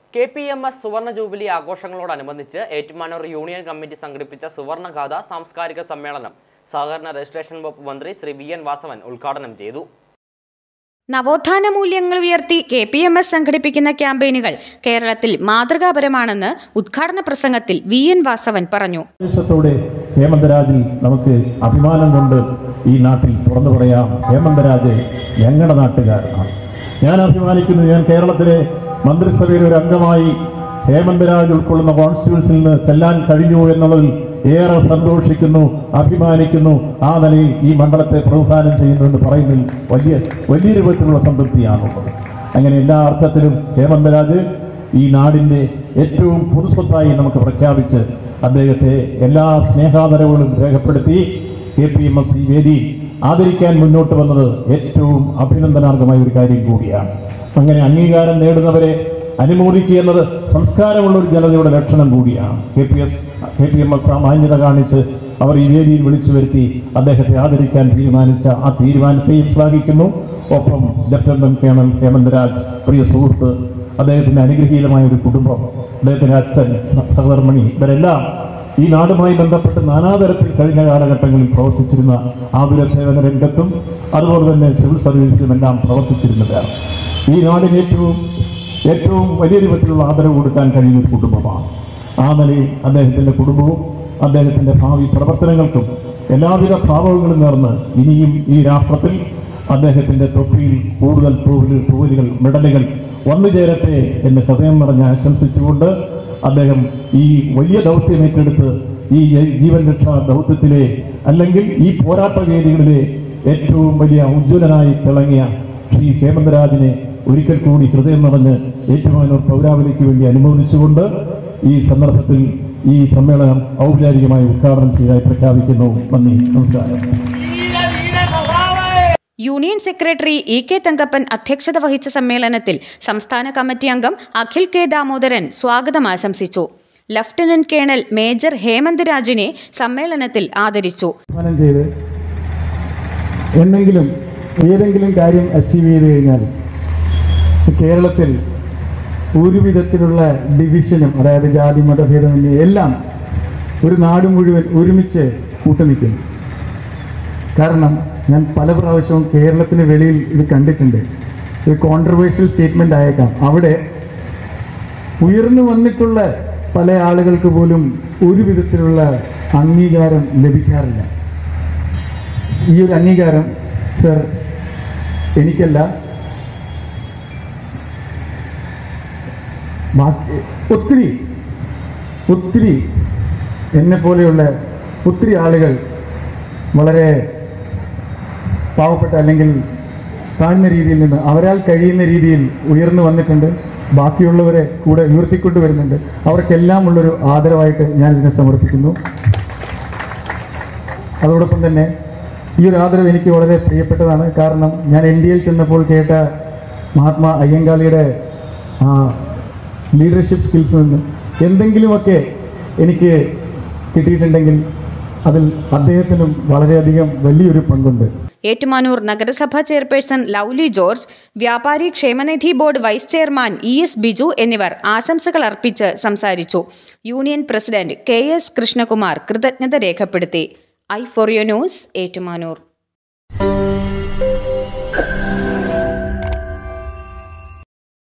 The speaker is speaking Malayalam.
കെ പി എം എസ് സുവർണ ജൂബിലി ആഘോഷങ്ങളോടനുബന്ധിച്ച് ഏറ്റുമാനൂർ യൂണിയൻ കമ്മിറ്റി സംഘടിപ്പിച്ച സുവർണഗാഥ സാംസ്കാരിക സമ്മേളനം സഹകരണ രജിസ്ട്രേഷൻ വകുപ്പ് മന്ത്രി ശ്രീ വി എൻ വാസവൻ ഉദ്ഘാടനം ചെയ്തു നവോത്ഥാന മൂല്യങ്ങൾ ഉയർത്തി കെ പി എം എസ് സംഘടിപ്പിക്കുന്ന ക്യാമ്പയിനുകൾ കേരളത്തിൽ മാതൃകാപരമാണെന്ന് ഉദ്ഘാടന പ്രസംഗത്തിൽ വി എൻ വാസവൻ പറഞ്ഞു ദേശത്തോടെ ഹേമന്തരാജിൽ നമുക്ക് അഭിമാനം കൊണ്ട് ഈ നാട്ടിൽ തുറന്നു പറയാം ഹേമന്തരാജ് ഞങ്ങളുടെ നാട്ടുകാരനാണ് ഞാൻ അഭിമാനിക്കുന്നു ഞാൻ കേരളത്തിലെ മന്ത്രിസഭയിലെ ഒരു അംഗമായി ഹേമന്തരാജ് ഉൾക്കൊള്ളുന്ന കോൺസ്റ്റിറ്റ്യൂൻസിൽ നിന്ന് ചെല്ലാൻ കഴിഞ്ഞു എന്നുള്ളതിൽ ഏറെ സന്തോഷിക്കുന്നു അഭിമാനിക്കുന്നു ആ നിലയിൽ ഈ മണ്ഡലത്തെ പ്രതിദാനം ചെയ്യുന്നു എന്ന് പറയുന്നതിൽ വലിയ വലിയ രൂപത്തിലുള്ള സംതൃപ്തിയാണുള്ളത് അങ്ങനെ എല്ലാ അർത്ഥത്തിലും ഹേമന്തരാജ് ഈ നാടിന്റെ ഏറ്റവും പൊതുസ്വത്തായി നമുക്ക് പ്രഖ്യാപിച്ച് അദ്ദേഹത്തെ എല്ലാ സ്നേഹാദരവുകളും രേഖപ്പെടുത്തി കെ പി എം എസ് ഈ വേദി ആദരിക്കാൻ മുന്നോട്ട് വന്നത് ഏറ്റവും അഭിനന്ദനാർഹമായ ഒരു കാര്യം കൂടിയാണ് അങ്ങനെ അംഗീകാരം നേടുന്നവരെ അനുമോദിക്കുക എന്നത് സംസ്കാരമുള്ള ഒരു ജനതയുടെ ലക്ഷണം കൂടിയാണ് K P S K P M S ആ മാന്യത കാണിച്ച് അവർ ഈ വേദിയിൽ വിളിച്ചു വരുത്തി അദ്ദേഹത്തെ ആദരിക്കാൻ തീരുമാനിച്ച ആ തീരുമാനത്തെയും ശ്ലാഘിക്കുന്നു ഒപ്പം ലഫ്റ്റനന്റ് കേണൽ ഹേമന്തരാജ് പ്രിയ സുഹൃത്ത് അദ്ദേഹത്തിന്റെ അനുഗ്രഹീതമായ ഒരു കുടുംബം അദ്ദേഹത്തിന്റെ അച്ഛൻ സ- സഹധർമ്മിണി ഇവരെല്ലാം ഈ നാടുമായി ബന്ധപ്പെട്ട് നാനാതരത്തിൽ കഴിഞ്ഞ കാലഘട്ടങ്ങളിൽ പ്രവർത്തിച്ചിരുന്ന ആതുര സേവന രംഗത്തും അതുപോലെ തന്നെ സിവിൽ സർവീസിലും എല്ലാം പ്രവർത്തിച്ചിരുന്നവരാണ് ഈ നാടിന് ഏറ്റവും ഏറ്റവും വലിയ രൂപത്തിലുള്ള ആദരവ് കൊടുക്കാൻ കഴിയുന്ന ഒരു കുടുംബമാണ് ആ നിലയിൽ അദ്ദേഹത്തിന്റെ കുടുംബവും അദ്ദേഹത്തിന്റെ ഭാവി പ്രവർത്തനങ്ങൾക്കും എല്ലാവിധ ഭാവങ്ങളും നേർന്ന് ഇനിയും ഈ രാഷ്ട്രത്തിൽ അദ്ദേഹത്തിന്റെ തൊപ്പിയിൽ കൂടുതൽ തൂവലുകൾ തൂവലുകൾ മെഡലുകൾ വന്നു ചേരട്ടെ എന്ന് ഹൃദയം നിറഞ്ഞ് ആശംസിച്ചുകൊണ്ട് അദ്ദേഹം ഈ വലിയ ദൗത്യം ഏറ്റെടുത്ത് ഈ ജീവൻ രക്ഷാ ദൗത്യത്തിലെ അല്ലെങ്കിൽ ഈ പോരാട്ട വേദികളിലെ ഏറ്റവും വലിയ ഉജ്ജ്വലനായി തിളങ്ങിയ ശ്രീ ഹേമന്തരാജിനെ ഒരിക്കൽ കൂടി ഹൃദയം നിറഞ്ഞ് ഏറ്റുമാനൂർ പൗരാവലിക്ക് വേണ്ടി അനുമോദിച്ചുകൊണ്ട് ഈ സന്ദർഭത്തിൽ ഈ സമ്മേളനം ഔപചാരികമായി ഉദ്ഘാടനം ചെയ്തതായി പ്രഖ്യാപിക്കുന്നു നന്ദി നമസ്കാരം union secretary E K Thankappan അധ്യക്ഷത വഹിച്ച സമ്മേളനത്തിൽ സംസ്ഥാന കമ്മിറ്റി അംഗം അഖിൽ കെ ദാമോദരൻ സ്വാഗതം ആശംസിച്ചു ലഫ്റ്റനന്റ് കേണൽ മേജർ ഹേമന്ത് രാജിനെ സമ്മേളനത്തിൽ ആദരിച്ചു ആഹ്വാനം ചെയ്ത് എന്തെങ്കിലും ഏതെങ്കിലും കാര്യം അച്ചീവ് ചെയ്ത് കഴിഞ്ഞാൽ കേരളത്തിൽ ഒരു വിധത്തിലുള്ള ഡിവിഷനും അതായത് ജാതി മതഭേദമന്യേ എല്ലാം ഒരു നാട് മുഴുവൻ ഒരുമിച്ച് കൂട്ടുനിൽക്കും കാരണം ഞാൻ പല പ്രാവശ്യവും കേരളത്തിന് വെളിയിൽ ഇത് കണ്ടിട്ടുണ്ട് ഒരു കോൺട്രവേഴ്ഷ്യൽ സ്റ്റേറ്റ്മെന്റ് ആയേക്കാം അവിടെ ഉയർന്നു വന്നിട്ടുള്ള പല ആളുകൾക്ക് പോലും ഒരു വിധത്തിലുള്ള അംഗീകാരം ലഭിക്കാറില്ല ഈ ഒരു അംഗീകാരം സർ എനിക്കല്ല ബാക്കി ഒത്തിരി ഒത്തിരി എന്നെ പോലെയുള്ള ഒത്തിരി ആളുകൾ വളരെ പാവപ്പെട്ട അല്ലെങ്കിൽ താഴ്ന്ന രീതിയിൽ നിന്ന് അവരാൽ കഴിയുന്ന രീതിയിൽ ഉയർന്നു വന്നിട്ടുണ്ട് ബാക്കിയുള്ളവരെ കൂടെ ഉയർത്തിക്കൊണ്ട് വരുന്നുണ്ട് അവർക്കെല്ലാം ഉള്ളൊരു ആദരവായിട്ട് ഞാൻ ഇതിനെ സമർപ്പിക്കുന്നു അതോടൊപ്പം തന്നെ ഈ ഒരു ആദരവ് എനിക്ക് വളരെ പ്രിയപ്പെട്ടതാണ് കാരണം ഞാൻ എൻ ഡി എയിൽ ചെന്നപ്പോൾ കേട്ട മഹാത്മാ അയ്യങ്കാളിയുടെ ആ ലീഡർഷിപ്പ് സ്കിൽസ് നിന്ന് എന്തെങ്കിലുമൊക്കെ എനിക്ക് കിട്ടിയിട്ടുണ്ടെങ്കിൽ അതിൽ അദ്ദേഹത്തിനും വളരെയധികം വലിയൊരു പങ്കുണ്ട് ഏറ്റുമാനൂർ നഗരസഭാ ചെയർപേഴ്സൺ ലൗലി ജോർജ് വ്യാപാരി ക്ഷേമനിധി board vice chairman E S Biju എന്നിവർ ആശംസകൾ അർപ്പിച്ച് സംസാരിച്ചു union president K S Krishnakumar കൃതജ്ഞത രേഖപ്പെടുത്തി I for U news Ettumanoor